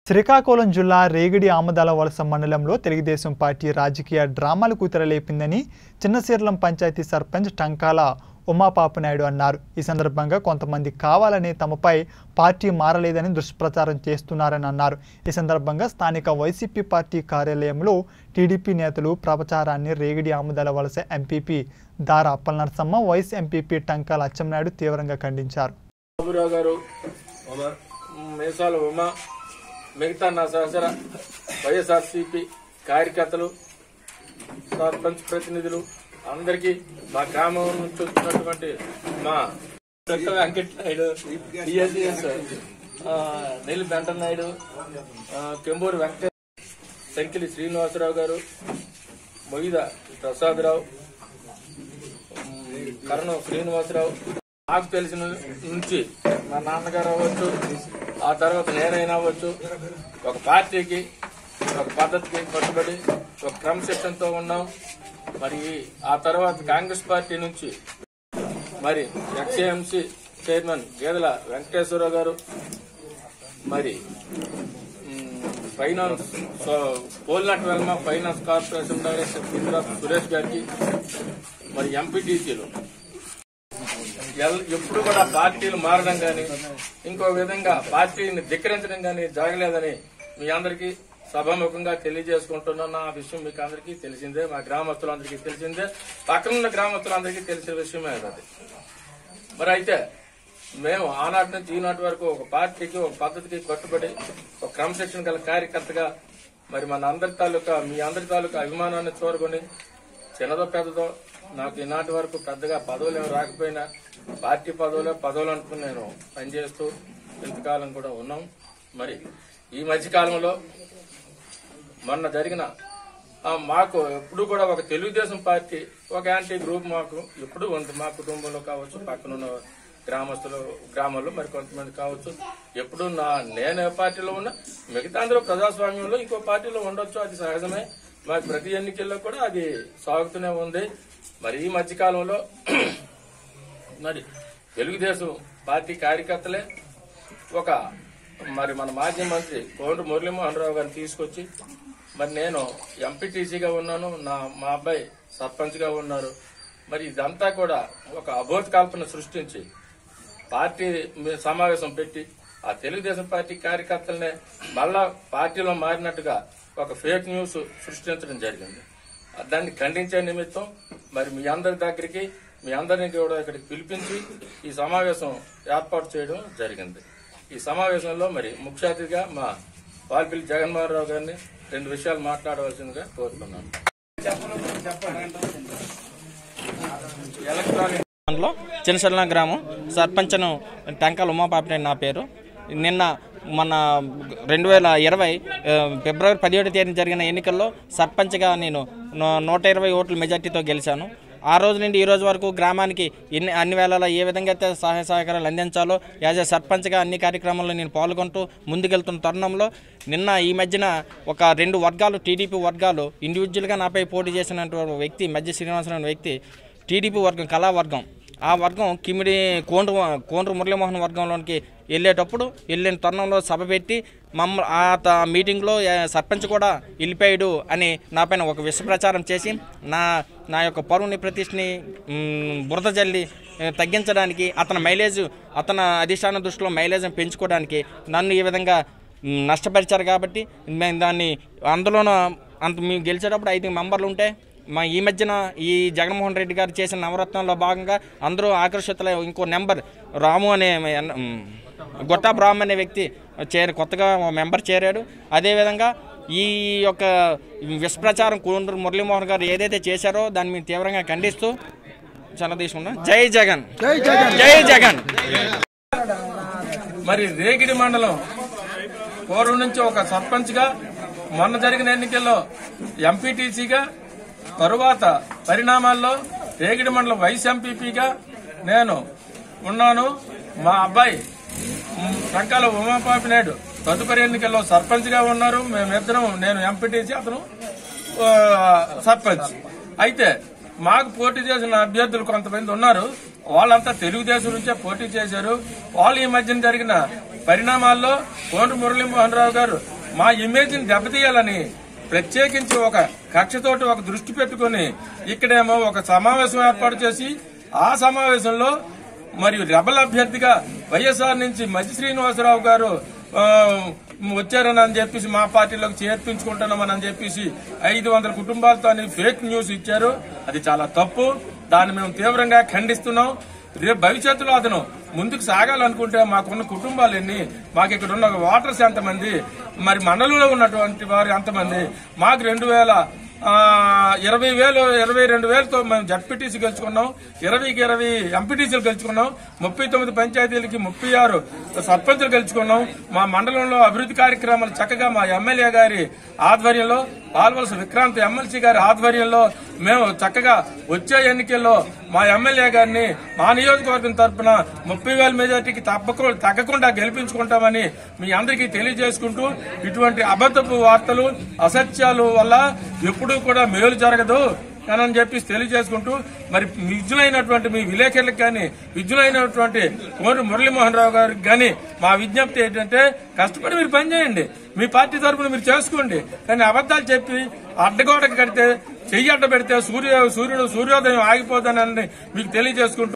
శ్రీకాకుళం జిల్లా రేగిడి ఆమదాల వలస మండలంలో తెలుగుదేశం పార్టీ రాజకీయ డ్రామాలకు తెరలేపిందని చిన్నశీర్లం పంచాయతీ సర్పంచ్ టంకాల ఉమాపాపనాయుడు అన్నారు ఈ సందర్భంగా కొంతమంది కావాలని తమపై పార్టీ మారలేదని దుష్ప్రచారం చేస్తున్నారని అన్నారు ఈ సందర్భంగా స్థానిక వైసీపీ పార్టీ కార్యాలయంలో టీడీపీ నేతలు ప్రచారాన్ని రేగిడి ఆముదాల Amadalavalasa MPP Dara Appalanarasamma vice MPP Tankala Atchannaidu తీవ్రంగా ఖండించారు బాబురావు గారు మేసాల ఉమ మిగతా నా సహచర వైఎస్ఆర్సీపీ కార్యకర్తలు సర్పంచ్ ప్రతినిధులు అందరికీ మా గ్రామం నుంచి వచ్చినటువంటి మా డాక్టర్ వెంకట నాయుడు డిఎస్ఎస్ నెల్లి వెంకట నాయుడు ఆ, కెంబూరు వెంకట సంకిలి శ్రీనివాసరావు గారు మొయిద ప్రసాదరావు ఉమ్, కరణం శ్రీనివాసరావు నాకు తెలిసిన నుంచి మా నాన్నగారు అవ్వచ్చు ఆ తర్వాత నేనైనా అవ్వచ్చు ఒక పార్టీకి ఒక పద్ధతికి కట్టుబడి ఒక క్రమశిక్షణతో ఉన్నాం మరి ఆ తర్వాత కాంగ్రెస్ పార్టీ నుంచి మరి ఎక్స్ఏఎంసీ చైర్మన్ గేదెల వెంకటేశ్వరరావు గారు మరి మ్, ఫైనాన్స్ సో- పోల్నట్ వెల్మ ఫైనాన్స్ కార్పొరేషన్ డైరెక్టర్ కింద సురేష్ గారికి మరి ఎంపీటీసీలు ఎల్- ఎప్పుడు కూడా పార్టీలు మారడం గాని ఇంకో విధంగా పార్టీని ధిక్కరించడం గాని జరగలేదని మీ అందరికీ సభాముఖంగా తెలియజేసుకుంటున్నాను నా విషయం మీకు అందరికీ తెలిసిందే మా గ్రామస్తులందరికీ తెలిసిందే పక్కనున్న గ్రామస్తులందరికీ తెలిసిన విషయమే అది మరి అయితే మేము ఆనాటి నుంచి ఈనాటి వరకు ఒక పార్టీకి ఒక పద్ధతికి కట్టుబడి ఒక క్రమశిక్షణ గల కార్యకర్తగా మరి మన అందరి తాలూకా మీ అందరి తాలూకా అభిమానాన్ని చూరగొని చిన్నదో పెద్దదో నాకు ఈనాటి వరకు పెద్దగా పదవులు ఏమి రాకపోయినా పార్టీ పదవులే పదవులు అనుకుని నేను పనిచేస్తూ ఇంతకాలం కూడా ఉన్నాం మరి ఈ మధ్య కాలంలో మొన్న జరిగిన ఆ, మాకు ఎప్పుడు కూడా ఒక తెలుగుదేశం పార్టీ ఒక యాంటీ గ్రూప్ మాకు ఎప్పుడు ఉంది మా కుటుంబంలో కావచ్చు పక్కనున్న గ్రామస్తులు గ్రామాల్లో మరి కొంతమంది కావచ్చు ఎప్పుడు నా నేను ఏ పార్టీలో ఉన్నా మిగతా అందరూ ప్రజాస్వామ్యంలో ఇంకో పార్టీలో ఉండొచ్చు అది సహజమే మాకు ప్రతి ఎన్నికల్లో కూడా అది సాగుతూనే ఉంది మరి ఈ మధ్య కాలంలో మరి తెలుగుదేశం పార్టీ కార్యకర్తలే ఒక మరి మన మాజీ మంత్రి కోండ్రు మురళీమోహన్ రావు గారిని తీసుకొచ్చి మరి నేను ఎంపీటీసీగా ఉన్నాను నా మా అబ్బాయి సర్పంచ్గా ఉన్నారు మరి ఇదంతా కూడా ఒక అబోధ కల్పన సృష్టించి పార్టీ మీ- సమావేశం పెట్టి ఆ తెలుగుదేశం పార్టీ కార్యకర్తలనే మళ్ళా పార్టీలో మారినట్టుగా ఒక ఫేక్ న్యూస్ సృష్టించడం జరిగింది దాన్ని ఖండించే నిమిత్తం మరి మీ అందరి దగ్గరికి మీ అందరినీ కూడా ఇక్కడికి పిలిపించి ఈ సమావేశం ఏర్పాటు చేయడం జరిగింది ఈ సమావేశంలో మరి ముఖ్య అతిథిగా మా వాల్పిల్లి జగన్మోహన్ రావు గారిని రెండు విషయాలు మాట్లాడవలసిందిగా కోరుతున్నాను ఎలక్ట్రానిక్ మండలం చిన్నసెల్ల గ్రామం సర్పంచ్ను టంకాల ఉమాపాపినేని నా పేరు నిన్న మన రెండు వేల ఇరవై ఆ, ఫిబ్రవరి పదిహేడు తేదీన జరిగిన ఎన్నికల్లో సర్పంచ్గా నేను నూ- నూట ఇరవై ఓట్ల మెజార్టీతో గెలిచాను ఆ రోజు నుండి ఈ రోజు వరకు గ్రామానికి ఎన్ని అన్ని వేళలా ఏ విధంగా అయితే సహాయ సహకారాలు అందించాలో యాజ్ ఏ సర్పంచ్గా అన్ని కార్యక్రమాల్లో నేను పాల్గొంటూ ముందుకెళ్తున్న తరుణంలో నిన్న ఈ మధ్యన ఒక రెండు వర్గాలు టీడీపీ వర్గాలు ఇండివిజువల్గా నాపై పోటీ చేసినటువంటి వ్యక్తి మధ్య శ్రీనివాసరావు అనే వ్యక్తి టీడీపీ వర్గం కళా వర్గం ఆ వర్గం కిమిడి కోండ్రు కోండ్రు మురళీమోహన్ వర్గంలోనికి వెళ్ళేటప్పుడు వెళ్ళిన తరుణంలో సభ పెట్టి మమ్మ ఆ త- మీటింగ్లో ఏ, సర్పంచ్ కూడా వెళ్ళిపోయాడు అని నా పైన ఒక విష ప్రచారం చేసి నా నా యొక్క పరువుని ప్రతిష్టని మ్, బురద జల్లి ఏ, తగ్గించడానికి అతని మైలేజ్ అతని అధిష్టాన దృష్టిలో మైలేజ్ని పెంచుకోవడానికి నన్ను ఈ విధంగా మ్, నష్టపరిచారు కాబట్టి మేము దాన్ని అందులోనూ అంత మేము గెలిచేటప్పుడు ఐదు మెంబర్లు ఉంటే మా ఈ మధ్యన ఈ జగన్మోహన్ రెడ్డి గారు చేసిన నవరత్నంలో భాగంగా అందరూ ఆకర్షితులై ఇంకో నెంబర్ రాము అనే ఎన్- మ్, గొట్టాపు రాము అనే వ్యక్తి చేరి కొత్తగా ఓ మెంబర్ చేరాడు అదేవిధంగా ఈ యొక్క విషప్రచారం కోండ్రు మురళీమోహన్ గారు ఏదైతే చేశారో దాన్ని మేము తీవ్రంగా ఖండిస్తూ చాలా తీసుకున్నాం జై జగన్ జై జగన్ మరి రేగిడి మండలం పూర్వం నుంచి ఒక సర్పంచ్ గా మొన్న జరిగిన ఎన్నికల్లో ఎంపీటీసీగా తరువాత పరిణామాల్లో రేగిడి మండలం వైస్ ఎంపీపీగా నేను ఉన్నాను మా అబ్బాయి ఉమ్, సంకాల ఉమాపాపి నాయుడు తదుపరి ఎన్నికల్లో సర్పంచ్ గా ఉన్నారు మేమిద్దరం నేను ఎంపీటీసీ అతను ఆ, సర్పంచ్ అయితే మాకు పోటీ చేసిన అభ్యర్థులు కొంతమంది ఉన్నారు వాళ్ళంతా తెలుగుదేశం నుంచే పోటీ చేశారు వాళ్ళు ఈ మధ్యన జరిగిన పరిణామాల్లో కోండ్రు మురళీమోహన్ రావు గారు మా ఇమేజ్ ని దెబ్బతీయాలని ప్రత్యేకించి ఒక కక్షతోటి ఒక దృష్టి పెట్టుకుని ఇక్కడేమో ఒక సమావేశం ఏర్పాటు చేసి ఆ సమావేశంలో మరియు రెబల్ అభ్యర్థిగా వైఎస్ఆర్ నుంచి మధ్య శ్రీనివాసరావు గారు ఆ, వచ్చారని అని చెప్పేసి మా పార్టీలోకి చేర్పించుకుంటున్నామని అని చెప్పేసి ఐదు వందల కుటుంబాలతో అని ఫేక్ న్యూస్ ఇచ్చారు అది చాలా తప్పు దాన్ని మేము తీవ్రంగా ఖండిస్తున్నాం రేపు భవిష్యత్తులో అతను ముందుకు సాగాలనుకుంటే మాకున్న కుటుంబాలు ఎన్ని మాకు ఇక్కడ ఉన్న వాటర్స్ ఎంతమంది మరి మండలంలో ఉన్నటువంటి వారు ఎంతమంది మాకు రెండు వేల ఆ, ఇరవై వేలు ఇరవై రెండు వేలతో మేము జడ్పీటీసీ గెలుచుకున్నాం ఇరవైకి ఇరవై ఎంపీటీసీలు గెలుచుకున్నాం ముప్పై తొమ్మిది పంచాయతీలకి ముప్పై ఆరు సర్పంచులు గెలుచుకున్నాం మా మండలంలో అభివృద్ధి కార్యక్రమాలు చక్కగా మా ఎమ్మెల్యే గారి ఆధ్వర్యంలో పాల్వలస విక్రాంత్ ఎమ్మెల్సీ గారి ఆధ్వర్యంలో మేము చక్కగా వచ్చే ఎన్నికల్లో మా ఎమ్మెల్యే గారిని మా నియోజకవర్గం తరఫున ముప్పై వేల మెజార్టీకి తప్పకుండా తగ్గకుండా గెలిపించుకుంటామని మీ అందరికీ తెలియజేసుకుంటూ ఇటువంటి అబద్ధపు వార్తలు అసత్యాలు వల్ల ఎప్పుడూ కూడా మేలు జరగదు అని అని చెప్పి తెలియజేసుకుంటూ మరి విజ్ఞులైనటువంటి మీ విలేకరులకు కానీ విజ్ఞులైనటువంటి కోరి మురళీమోహన్ రావు గారికి కానీ మా విజ్ఞప్తి ఏంటంటే కష్టపడి మీరు పనిచేయండి మీ పార్టీ తరఫున మీరు చేసుకోండి కానీ అబద్ధాలు చెప్పి అడ్డగోడకు కడితే చెయ్యి అడ్డ పెడితే సూర్య సూర్యుడు సూర్యోదయం ఆగిపోతానని మీకు తెలియజేసుకుంటూ